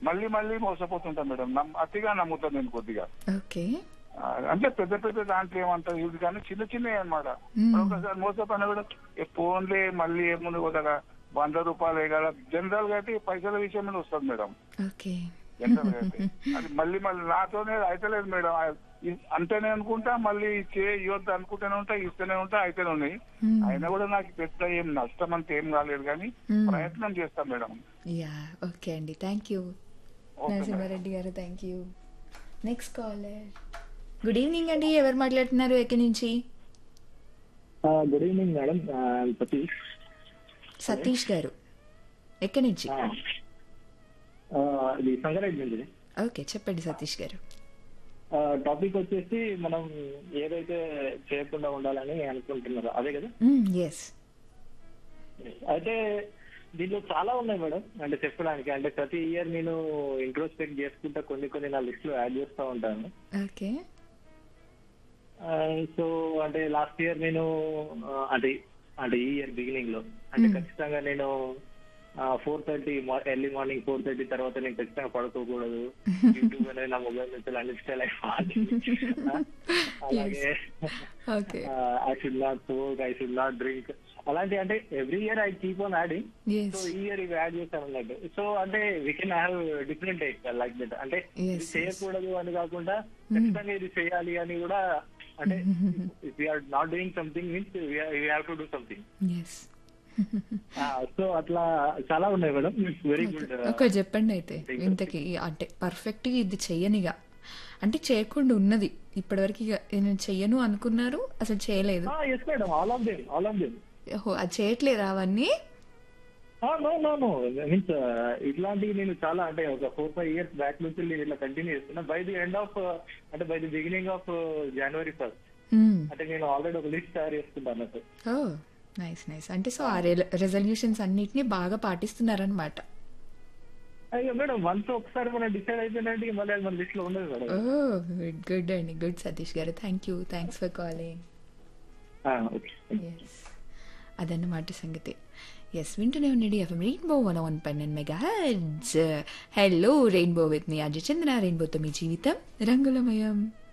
మళ్ళీ మళ్ళీ మోసపోతుంటాం మేడం నమ్- అతిగా నమ్ముతాను నేను కొద్దిగా ఓకే ఆ, అంటే పెద్ద పెద్ద దాంట్లో ఏమంటారు ఇది కానీ చిన్న చిన్నవి అనమాట మ్మ్. ఒకసారి మోసపోయినా కూడా ఏ ఫోన్లే మళ్ళీ ఏముంది కొద్దిగా వంద రూపాయలు వేయగల జనరల్ గా అయితే ఈ పైసల విషయం మీద వస్తుంది మేడం ఓకే జనరల్ గా అయితే అది మళ్ళీ మళ్ళీ నాతోనే అయితలేదు మేడం ఆ, ఇ- అంటేనే అనుకుంటా మళ్ళీ చే ఇవ్వద్దు అనుకుంటూనే ఉంటా ఇస్తూనే ఉంటా అయితేనే ఉన్నాయి మ్మ్. అయినా కూడా నాకు పెద్ద ఏం నష్టం అంత ఏం కాలేదు కానీ మ్మ్. ప్రయత్నం చేస్తాం మేడం యా ఓకే అండి thank you okay madam. Narasimha Reddy గారు thank you next caller good evening అండి ఎవరు మాట్లాడుతున్నారు ఎక్కడి నుంచి good evening madam Satish Satish గారు ఎక్కడి నుంచి ఇది సంగారెడ్డి నుంచి ఓకే చెప్పండి సతీష్ గారు టాపిక్ వచ్చేసి మనం ఏదైతే చేయకుండా ఉండాలని అనుకుంటున్నారో అదే కదా ఎస్ అయితే దీంట్లో చాలా ఉన్నాయి మేడం అంటే చెప్పడానికి అంటే ప్రతి ఇయర్ నేను ఇంట్రోస్పెక్ట్ చేసుకుంటా కొన్ని కొన్ని నా లిస్ట్ లో యాడ్ చేస్తూ ఉంటాను ఓకే సో అంటే లాస్ట్ ఇయర్ నేను ఆ, అంటే అంటే ఈ ఇయర్ బిగినింగ్ లో అంటే Hmm. ఖచ్చితంగా నేను four thirty early morning four thirty తర్వాత నేను ఖచ్చితంగా పడుకోకూడదు యూట్యూబ్ అనేది నా మొబైల్ నుంచి అన్ఇన్స్టాల్ అయిపోవాలి అలాగే okay I should not smoke I should not drink అలాంటి అంటే every year I keep on adding so yes ఈ ఇయర్ ఇవి యాడ్ చేశాను అన్నట్టు సో అంటే we can have different like that అంటే Yes, ఇది yes. చేయకూడదు అని కాకుండా ఖచ్చితంగా ఇది చేయాలి అని కూడా అంటే if you're not doing something means we have to do something yes so అట్లా చాలా ఉన్నాయి మేడం వెరీ గుడ్ ఒక చెప్పండి అయితే ఇంతకి అంటే పర్ఫెక్ట్ ఇది చెయ్యనిగా అంటే చేయకుండా ఉన్నది ఇప్పటివరకు ఇక నేను చెయ్యను అనుకున్నారు అసలు చేయలేదు yes madam all of them all of them ఓహో అది చేయట్లేదా అవన్నీ నో నో నో మీన్స్ ఇట్లాంటివి నేను చాలా అంటే ఒక ఫోర్ ఫైవ్ ఇయర్స్ బ్యాక్ నుంచి నేను ఇట్లా కంటిన్యూ చేస్తున్నా బై ది ఎండ్ ఆఫ్ అంటే by the beginning of January first మ్మ్. అంటే నేను ఆల్రెడీ ఒక లిస్ట్ తయారు చేసుకుంటాను అన్నట్టు ఓ నైస్ నైస్ అంటే సో ఆ రెజల్యూషన్స్ అన్నిటినీ బాగా పాటిస్తున్నారనమాట అయ్యో మేడం వన్స్ ఒకసారి మనం డిసైడ్ అయిపోయినట్టు మళ్ళీ అది మన లిస్ట్ లో ఉండదు మేడం ఓ గుడ్ గుడ్ అండి గుడ్ సతీష్ గారు thank you thanks for calling okay yes అదన్నమాట సంగతి ఎస్ వింటూనే ఉండండి ఎఫ్ఎం రెయిన్బో వన్ వన్ పన్నెండు mega heads hello rainbow with మీ అజయ్ చంద్ర రెయిన్బోతో మీ జీవితం రంగులమయం